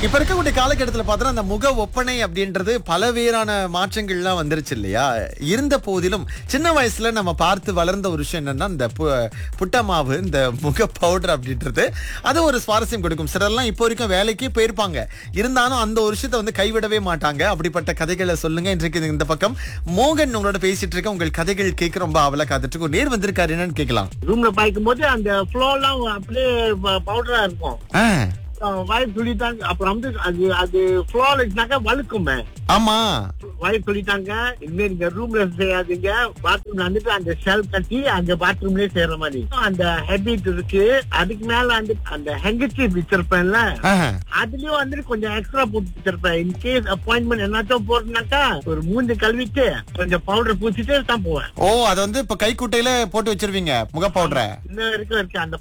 இப்ப இருக்கக்கூடிய காலகட்டத்துல பார்த்தோன்னா அந்த முக ஒப்பனை அப்படின்றது பலவேறான மாற்றங்கள்லாம் வந்துருச்சு இல்லையா இருந்த போதிலும் சின்ன வயசுல நம்ம பார்த்து வளர்ந்த ஒரு விஷயம் என்னன்னா இந்த பு- புட்ட மாவு இந்த முக பவுடர் அப்படின்றது அது ஒரு சுவாரஸ்யம் கொடுக்கும் சிலர்லாம் இப்போ வரைக்கும் வேலைக்கு போயிருப்பாங்க இருந்தாலும் அந்த ஒரு விஷயத்தை வந்து கைவிடவே மாட்டாங்க அப்படிப்பட்ட கதைகளை சொல்லுங்க இன்றைக்கு இந்த பக்கம் மோகன் உங்களோட பேசிட்டு இருக்க உங்கள் கதைகள் கேட்க ரொம்ப அவல காத்துட்டு இருக்கு. ஒரு நேர் வந்திருக்காரு என்னன்னு கேட்கலாம் ரூம்ல பாய்க்கும் போது அந்த ஃப்ளோர்லாம் அப்படியே பவுடரா இருக்கும் ஆ, வாய் சொல்லிட்டாங்க அப்புறம் வந்து அது அது ஃப்ளோர்ல இருந்தாக்க வழுக்குமே ஆமா வாய் சொல்லிட்டாங்க இனிமே நீங்க ரூம்ல செய்யாதீங்க பாத்ரூம்ல வந்துட்டு அந்த ஷெல் கட்டி அந்த பாத்ரூம்லயே செய்யற மாதிரி அந்த ஹெபிட் இருக்கு அதுக்கு மேல வந்து அந்த ஹெங்கச்சிப் வச்சிருப்பேன்ல ஆஹா. அதுலயும் வந்துட்டு கொஞ்சம் எக்ஸ்ட்ரா போட்டு வச்சிருப்பேன் இன்கேஸ் அப்பாயின்மெண்ட் என்னாச்சும் போறதுனாக்கா ஒரு மூஞ்சி கழுவிட்டு கொஞ்சம் பவுடர் பூசிட்டு தான் போவேன் ஓ அது வந்து இப்ப கைக்குட்டையில போட்டு வச்சிருவீங்க முக பவுடரை இன்ன வரைக்கும் இருக்கு அந்த